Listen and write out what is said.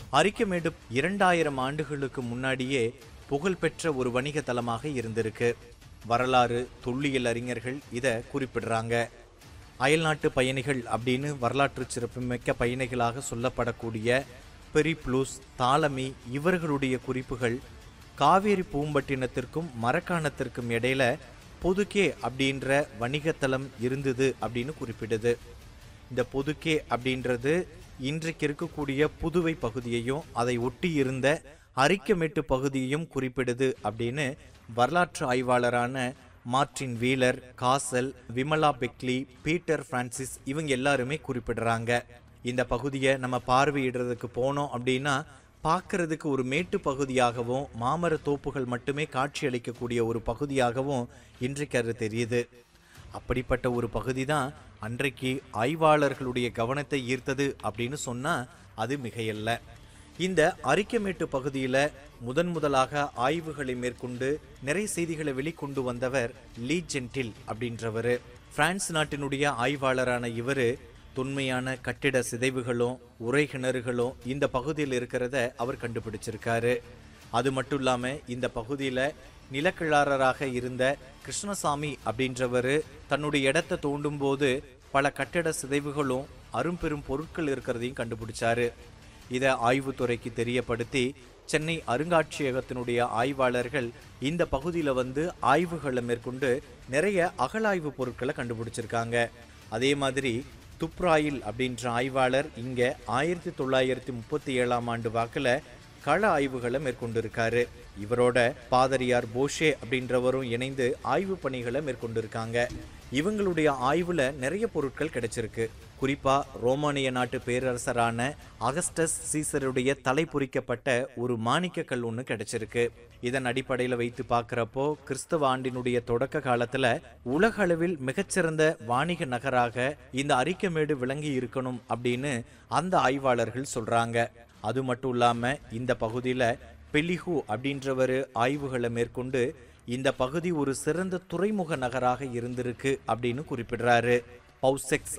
அரிக்கமேடு இரண்டாயிரம் ஆண்டுகளுக்கு முன்னாடியே புகழ்பெற்ற ஒரு வணிக தலமாக இருந்திருக்கு வரலாறு தொல்லியல் அறிஞர்கள் இதை குறிப்பிடுறாங்க அயல்நாட்டு பயணிகள் அப்படின்னு வரலாற்று சிறப்புமிக்க பயணிகளாக சொல்லப்படக்கூடிய பெரிப்ளூஸ் தாலமி இவர்களுடைய குறிப்புகள் காவேரி பூம்பட்டினத்திற்கும் மரக்காணத்திற்கும் இடையில பொதுக்கே அப்படின்ற வணிகத்தலம் இருந்தது அப்படின்னு குறிப்பிடுது இந்த பொதுக்கே அப்படின்றது இன்றைக்கு இருக்கக்கூடிய புதுவை பகுதியையும் அதை ஒட்டி இருந்த அரிக்கமேட்டு பகுதியையும் குறிப்பிடுது அப்படின்னு வரலாற்று ஆய்வாளரான மார்டின் வீலர் காசல் விமலா பெக்லி பீட்டர் பிரான்சிஸ் இவங்க எல்லாருமே குறிப்பிடுறாங்க இந்த பகுதியை நம்ம பார்வையிடுறதுக்கு போனோம் அப்படின்னா பார்க்கறதுக்கு ஒரு மேட்டு பகுதியாகவும் மாமர தோப்புகள் மட்டுமே காட்சியளிக்கக்கூடிய ஒரு பகுதியாகவும் இன்றைக்கு அது தெரியுது அப்படிப்பட்ட ஒரு பகுதி தான் அன்றைக்கு ஆய்வாளர்களுடைய கவனத்தை ஈர்த்தது அப்படின்னு சொன்னா அது மிகையல்ல இந்த அரிக்கமேட்டு பகுதியில முதன் முதலாக ஆய்வுகளை மேற்கொண்டு நிறைய செய்திகளை வெளிக்கொண்டு வந்தவர் லீ ஜென்டில் அப்படின்றவர் பிரான்ஸ் நாட்டினுடைய ஆய்வாளரான இவர் தொன்மையான கட்டிட சிதைவுகளும் உரை கிணறுகளும் இந்த பகுதியில் இருக்கிறத அவர் கண்டுபிடிச்சிருக்காரு அது மட்டும் இல்லாம இந்த பகுதியில நிலக்கிழாரராக இருந்த கிருஷ்ணசாமி அப்படின்றவர் தன்னுடைய இடத்தை தோண்டும் போது பல கட்டிட சிதைவுகளும் அரும்பெரும் பொருட்கள் இருக்கிறதையும் கண்டுபிடிச்சாரு இதை ஆய்வுத்துறைக்கு தெரியப்படுத்தி சென்னை அருங்காட்சியகத்தினுடைய ஆய்வாளர்கள் இந்த பகுதியில் வந்து ஆய்வுகளை மேற்கொண்டு நிறைய அகழாய்வு பொருட்களை கண்டுபிடிச்சிருக்காங்க அதே மாதிரி துப்ராயில் அப்படின்ற ஆய்வாளர் இங்க ஆயிரத்தி தொள்ளாயிரத்தி முப்பத்தி ஏழாம் ஆண்டு வாக்குல கள ஆய்வுகளை மேற்கொண்டிருக்காரு இவரோட பாதரியார் போஷே அப்படின்றவரும் இணைந்து ஆய்வு பணிகளை மேற்கொண்டிருக்காங்க இவங்களுடைய ஆய்வுல நிறைய பொருட்கள் கிடைச்சிருக்கு குறிப்பா ரோமானிய நாட்டு பேரரசரான அகஸ்டஸ் சீசருடைய தலை பொறிக்கப்பட்ட ஒரு மாணிக்க கல் ஒன்று கிடைச்சிருக்கு இதன் அடிப்படையில் வைத்து பார்க்குறப்போ கிறிஸ்தவ ஆண்டினுடைய தொடக்க காலத்துல உலக அளவில் மிகச்சிறந்த வாணிக நகராக இந்த அரிக்கமேடு விளங்கி இருக்கணும் அப்படின்னு அந்த ஆய்வாளர்கள் சொல்றாங்க அது மட்டும் இல்லாம இந்த பகுதியில பெலிஹு அப்படின்றவர் ஆய்வுகளை மேற்கொண்டு இந்த பகுதி ஒரு சிறந்த துறைமுக நகராக இருந்திருக்கு அப்படின்னு குறிப்பிடுறாரு பவுசெக்ஸ்